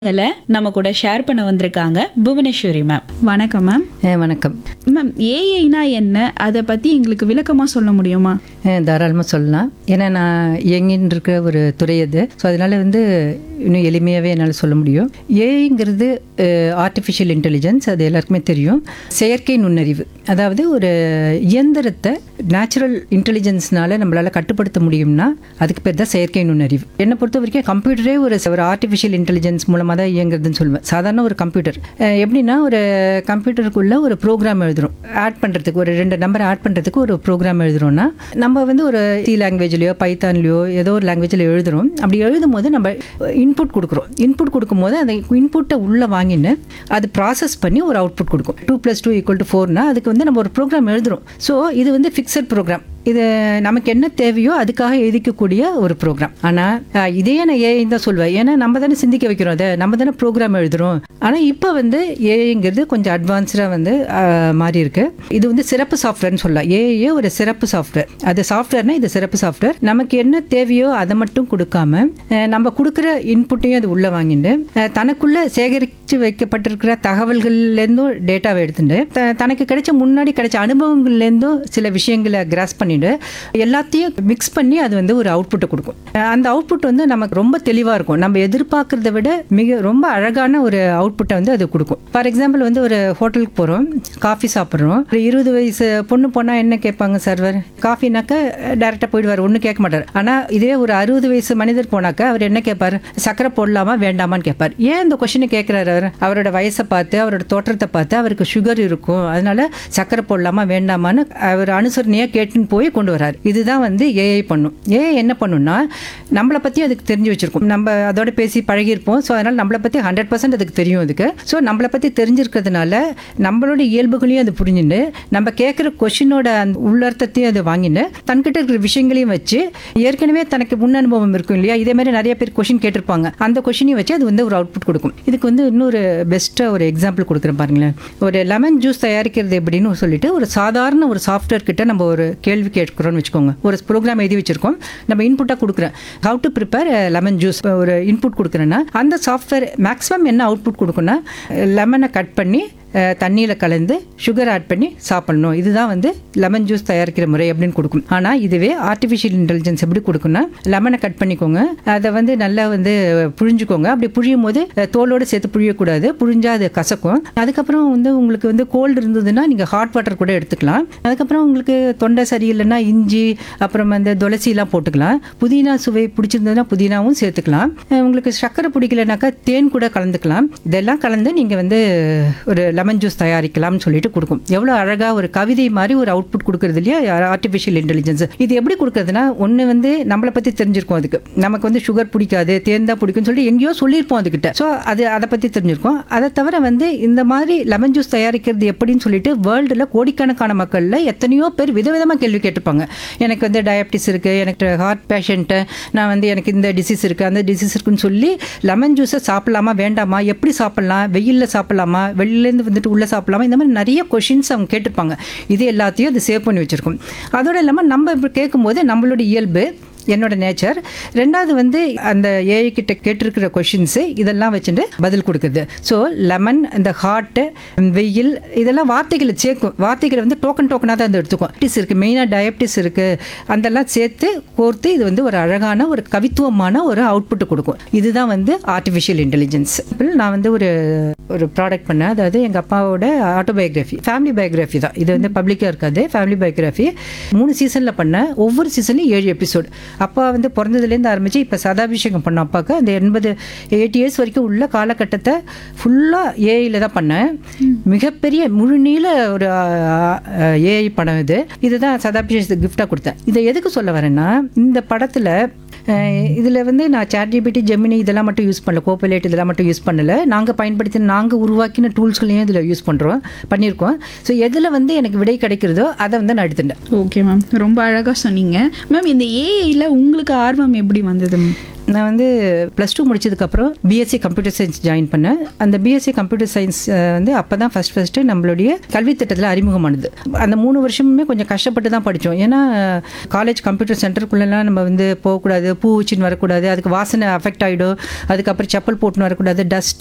அதில் நம்ம கூட ஷேர் பண்ண வந்திருக்காங்க புவனேஸ்வரி மேம் வணக்கம் மேம் ஆ, வணக்கம் மேம் ஏஐனா என்ன அதை பற்றி எங்களுக்கு விளக்கமாக சொல்ல முடியுமா தாராளமாக சொல்லலாம் ஏன்னா நான் இயங்கின்னு இருக்கிற ஒரு துறை அது ஸோ அதனால வந்து இன்னும் எளிமையாகவே என்னால் சொல்ல முடியும் ஏஐங்கிறது ஆர்டிஃபிஷியல் இன்டெலிஜென்ஸ் அது எல்லாருக்குமே தெரியும் செயற்கை நுண்ணறிவு அதாவது ஒரு இயந்திரத்தை நேச்சுரல் இன்டெலிஜென்ஸ்னால நம்மளால் கட்டுப்படுத்த முடியும்னா அதுக்கு பேர் தான் செயற்கை நுண்ணறிவு என்னை பொறுத்த வரைக்கும் கம்ப்யூட்டரே ஒரு ஒரு ஆர்டிஃபிஷியல் இன்டெலிஜென்ஸ் மூலமாக தான் இயங்குறதுன்னு சொல்லுவேன் சாதாரண ஒரு கம்ப்யூட்டர் அஹ் எப்படின்னா ஒரு கம்ப்யூட்டருக்குள்ள ஒரு ப்ரோக்ராம் எழுதுறோம் ஆட் பண்ணுறதுக்கு ஒரு ரெண்டு நம்பர் ஆட் பண்ணுறதுக்கு ஒரு ப்ரோக்ராம் எழுதுறோம்னா நம்ம வந்து ஒரு சி லாங்குவேஜ்லையோ பைத்தான்லையோ ஏதோ ஒரு லாங்குவேஜில் எழுதுறோம் அப்படி எழுதும் போது நம்ம இன்புட் கொடுக்குறோம் இன்புட் கொடுக்கும்போது அந்த இன்புட்டை உள்ளே வாங்கின்னு அது ப்ராசஸ் பண்ணி ஒரு அவுட்புட் கொடுக்கும் two plus two equal to ஃபோர்னா அதுக்கு வந்து நம்ம ஒரு ப்ரோக்ராம் எழுதுறோம் ஸோ இது வந்து ஃபிக்ஸட் ப்ரோக்ராம் இது நமக்கு என்ன தேவையோ அதுக்காக எழுதிக்கக்கூடிய ஒரு ப்ரோக்ராம் ஆனால் இதே நான் ஏஐ தான் சொல்வேன் ஏன்னா நம்ம தானே சிந்திக்க வைக்கிறோம் அதை நம்ம தானே ப்ரோக்ராம் எழுதுறோம் ஆனால் இப்போ வந்து ஏஐங்கிறது கொஞ்சம் அட்வான்ஸ்டாக வந்து ஆஹ், மாறி இருக்கு இது வந்து சிறப்பு சாஃப்ட்வேர்னு சொல்லலாம் ஏஐயே ஒரு சிறப்பு சாஃப்ட்வேர் அது சாஃப்ட்வேர்னா இது சிறப்பு சாஃப்ட்வேர் நமக்கு என்ன தேவையோ அதை மட்டும் கொடுக்காம அஹ், நம்ம கொடுக்குற இன்புட்டையும் அது உள்ளே வாங்கிட்டு அஹ், தனக்குள்ள சேகரித்து வைக்கப்பட்டிருக்கிற தகவல்கள்லேருந்தும் டேட்டாவை எடுத்துட்டு த- தனக்கு கிடைச்ச முன்னாடி கிடைச்ச அனுபவங்கள்லேருந்தும் சில விஷயங்களை கிராஸ் பண்ணிட்டு எல்லாத்தையும் மிக்ஸ் பண்ணி அது வந்து ஒரு அவுட்புட்டை கொடுக்கும் அஹ் அந்த அவுட்புட் வந்து நமக்கு ரொம்ப தெளிவாக இருக்கும் நம்ம எதிர்பார்க்கறத விட மிக ரொம்ப அழகான ஒரு அவுட்புட்டை வந்து அது கொடுக்கும் ஃபார் எக்ஸாம்பிள் வந்து ஒரு ஹோட்டலுக்கு போகிறோம் காஃபி சாப்பிட்றோம் ஒரு இருபது வயசு பொண்ணு போனால் என்ன கேட்பாங்க சர்வர் காஃபினாக்க டேரெக்டாக போயிடுவார் ஒன்றும் கேட்க மாட்டார் ஆனால் இதே ஒரு அறுபது வயசு மனிதர் போனாக்க அவர் என்ன கேட்பார் சக்கரை போடலாமா வேண்டாமான்னு கேட்பார் ஏன் இந்த கொஷினை கேட்குறாரு அவர் அவரோட வயசை பார்த்து அவரோட தோற்றத்தை பார்த்து அவருக்கு சுகர் இருக்கும் அதனால சக்கரை போடலாமா வேண்டாமான்னு அவர் அனுசரணையாக கேட்டுன்னு போய் கொண்டு வராரு இதுதான் வந்து ஏஐ பண்ணும் ஏஐ என்ன பண்ணும்னா நம்மளை பற்றி அதுக்கு தெரிஞ்சு வச்சிருக்கோம் நம்ம அதோட பேசி பழகியிருப்போம் ஸோ அதனால் நம்மளை பற்றி ஹண்ட்ரட் பர்சன்ட் அதுக்கு தெரியும் அதுக்கு ஸோ நம்மளை பற்றி தெரிஞ்சிருக்கிறதுனால நம்மளோட இயல்புகளையும் அது புரிஞ்சுட்டு நம்ம கேட்குற கொஷினோட அந்த உள்ளர்த்தத்தையும் அது வாங்கிட்டு தன்கிட்ட இருக்கிற விஷயங்களையும் வச்சு ஏற்கனவே தனக்கு முன் அனுபவம் இருக்கும் இல்லையா இதே மாதிரி நிறைய பேர் கொஷின் கேட்டிருப்பாங்க அந்த கொஷினையும் வச்சு அது வந்து ஒரு அவுட்புட் கொடுக்கும் இதுக்கு வந்து இன்னொரு பெஸ்ட்டாக ஒரு எக்ஸாம்பிள் கொடுக்குறேன் பாருங்களேன் ஒரு லெமன் ஜூஸ் தயாரிக்கிறது எப்படின்னு சொல்லிட்டு ஒரு சாதாரண ஒரு சாஃப்ட்வேர் கிட்ட நம்ம ஒரு கேள்வி கேட்குறோம்னு வச்சுக்கோங்க ஒரு ப்ரோக்ராம் எழுதி வச்சிருக்கோம் நம்ம இன்புட்டாக கொடுக்குறேன் how to prepare lemon juice ஒரு இன்புட் கொடுக்குறேன்னா அந்த சாஃப்ட்வேர் மேக்ஸிமம் என்ன அவுட்புட் கொடுக்குன்னா லெமனை கட் பண்ணி தண்ணியில் கலந்து சுகர் ஆட் பண்ணி சாப்பிடணும் இதுதான் வந்து லெமன் ஜூஸ் தயாரிக்கிற முறை அப்படின்னு கொடுக்கும் ஆனால் இதுவே ஆர்டிஃபிஷியல் இன்டெலிஜென்ஸ் எப்படி கொடுக்குன்னா லெமனை கட் பண்ணிக்கோங்க அதை வந்து நல்லா வந்து புழிஞ்சுக்கோங்க அப்படி புழியும் போது அஹ், தோலோடு சேர்த்து புழியக்கூடாது புழிஞ்சா அது கசக்கும் அதுக்கப்புறம் வந்து உங்களுக்கு வந்து கோல்டு இருந்ததுன்னா நீங்கள் ஹாட் வாட்டர் கூட எடுத்துக்கலாம் அதுக்கப்புறம் உங்களுக்கு தொண்டை சரியில்லைன்னா இஞ்சி அப்புறம் அந்த துளசிலாம் போட்டுக்கலாம் புதினா சுவை பிடிச்சிருந்ததுன்னா புதினாவும் சேர்த்துக்கலாம் அஹ், உங்களுக்கு சர்க்கரை பிடிக்கலனாக்கா தேன் கூட கலந்துக்கலாம் இதெல்லாம் கலந்து நீங்கள் வந்து ஒரு லெமன் ஜூஸ் தயாரிக்கலாம்னு சொல்லிட்டு கொடுக்கும் எவ்வளோ அழகாக ஒரு கவிதை மாதிரி ஒரு அவுட்புட் கொடுக்குறது இல்லையா ஆர்டிஃபிஷியல் இன்டெலிஜென்ஸ் இது எப்படி கொடுக்குறதுனா ஒன்று வந்து நம்மளை பற்றி தெரிஞ்சிருக்கும் அதுக்கு நமக்கு வந்து சுகர் பிடிக்காது தேன் தான் பிடிக்கும்னு சொல்லி எங்கேயோ சொல்லியிருப்போம் அதுக்கிட்ட ஸோ அது அதை பற்றி தெரிஞ்சிருக்கும் அதை தவிர வந்து இந்த மாதிரி லெமன் ஜூஸ் தயாரிக்கிறது எப்படின்னு சொல்லிட்டு வேர்ல்டில் கோடிக்கணக்கான மக்களில் எத்தனையோ பேர் விதவிதமாக கேள்வி கேட்டிருப்பாங்க எனக்கு வந்து டயபிட்டிஸ் இருக்குது எனக்கு ஹார்ட் பேஷண்ட்டு நான் வந்து எனக்கு இந்த டிசீஸ் இருக்குது அந்த டிசீஸ் இருக்குன்னு சொல்லி லெமன் ஜூஸை சாப்பிடலாமா வேண்டாமா எப்படி சாப்பிடலாம் வெயிலில் சாப்பிடலாமா வெளியிலேருந்து வந்துட்டு உள்ளே சாப்பிடலாமா இந்த மாதிரி நிறைய கொஷின்ஸ் அவங்க கேட்டிருப்பாங்க இது எல்லாத்தையும் அது சேவ் பண்ணி வச்சுருக்கும் அதோட இல்லாமல் நம்ம இப்போ கேட்கும்போது நம்மளோட இயல்பு என்னோட நேச்சர் ரெண்டாவது வந்து அந்த ஏஐ கிட்ட கேட்டிருக்கிற கொஷின்ஸு இதெல்லாம் வச்சுட்டு பதில் கொடுக்குது ஸோ லெமன் இந்த ஹார்ட்டு வெயில் இதெல்லாம் வார்த்தைகளை சேர்க்கும் வார்த்தைகளை வந்து டோக்கன் டோக்கனாக தான் அது எடுத்துக்கும் டயபிட்டிஸ் இருக்குது மெயினாக டயபிட்டிஸ் இருக்குது அதெல்லாம் சேர்த்து கோர்த்து இது வந்து ஒரு அழகான ஒரு கவித்துவமான ஒரு அவுட்புட் கொடுக்கும் இதுதான் வந்து ஆர்டிஃபிஷியல் இன்டெலிஜென்ஸ் நான் வந்து ஒரு ஒரு ப்ராடக்ட் பண்ணேன் அதாவது எங்கள் அப்பாவோட ஆட்டோபயோகிராஃபி ஃபேமிலி பயோகிராஃபி தான் இது வந்து பப்ளிக்காக இருக்காது ஃபேமிலி பயோகிராஃபி மூணு சீசனில் பண்ணேன் ஒவ்வொரு சீசன்லையும் ஏழு எபிசோட் அப்பா வந்து பிறந்ததுலேருந்து ஆரம்பித்து இப்போ சதாபிஷேகம் பண்ண அப்பாவுக்கு அந்த எண்பது எயிட் இயர்ஸ் வரைக்கும் உள்ள காலகட்டத்தை ஃபுல்லாக ஏஐயில் தான் பண்ணேன் மிகப்பெரிய முழுநீள ஒரு ஏஐ படம் இது இதுதான் சதாபிஷேகத்துக்கு கிஃப்டாக கொடுத்தேன் இதை எதுக்கு சொல்ல வரேன்னா இந்த படத்தில் இதில் வந்து நான் சேட் ஜிபிடி ஜெமினி இதெல்லாம் மட்டும் யூஸ் பண்ணல கோபைலேட் இதெல்லாம் மட்டும் யூஸ் பண்ணல நாங்கள் பயன்படுத்தின நாங்கள் உருவாக்கின டூல்ஸ்களையும் இதில் யூஸ் பண்ணுறோம் பண்ணியிருக்கோம் ஸோ எதில் வந்து எனக்கு விடை கிடைக்கிறதோ அதை வந்து நான் எடுத்துட்டேன் ஓகே மேம் ரொம்ப அழகாக சொன்னீங்க மேம் இந்த ஏஐயில் உங்களுக்கு ஆர்வம் எப்படி வந்தது மேம் நான் வந்து ப்ளஸ் டூ முடிச்சதுக்கப்புறம் பிஎஸ்சி கம்ப்யூட்டர் சயின்ஸ் ஜாயின் பண்ணேன் அந்த பிஎஸ்சி கம்ப்யூட்டர் சயின்ஸ் வந்து அப்போ தான் ஃபஸ்ட் ஃபஸ்ட்டு நம்மளுடைய கல்வி திட்டத்தில் அறிமுகமானது அந்த மூணு வருஷமுமே கொஞ்சம் கஷ்டப்பட்டு தான் படித்தோம் ஏன்னா காலேஜ் கம்ப்யூட்டர் சென்டருக்குள்ளெல்லாம் நம்ம வந்து போகக்கூடாது பூ வச்சுன்னு வரக்கூடாது அதுக்கு வாசனை அஃபெக்ட் ஆகிடும் அதுக்கப்புறம் செப்பல் போட்டுன்னு வரக்கூடாது டஸ்ட்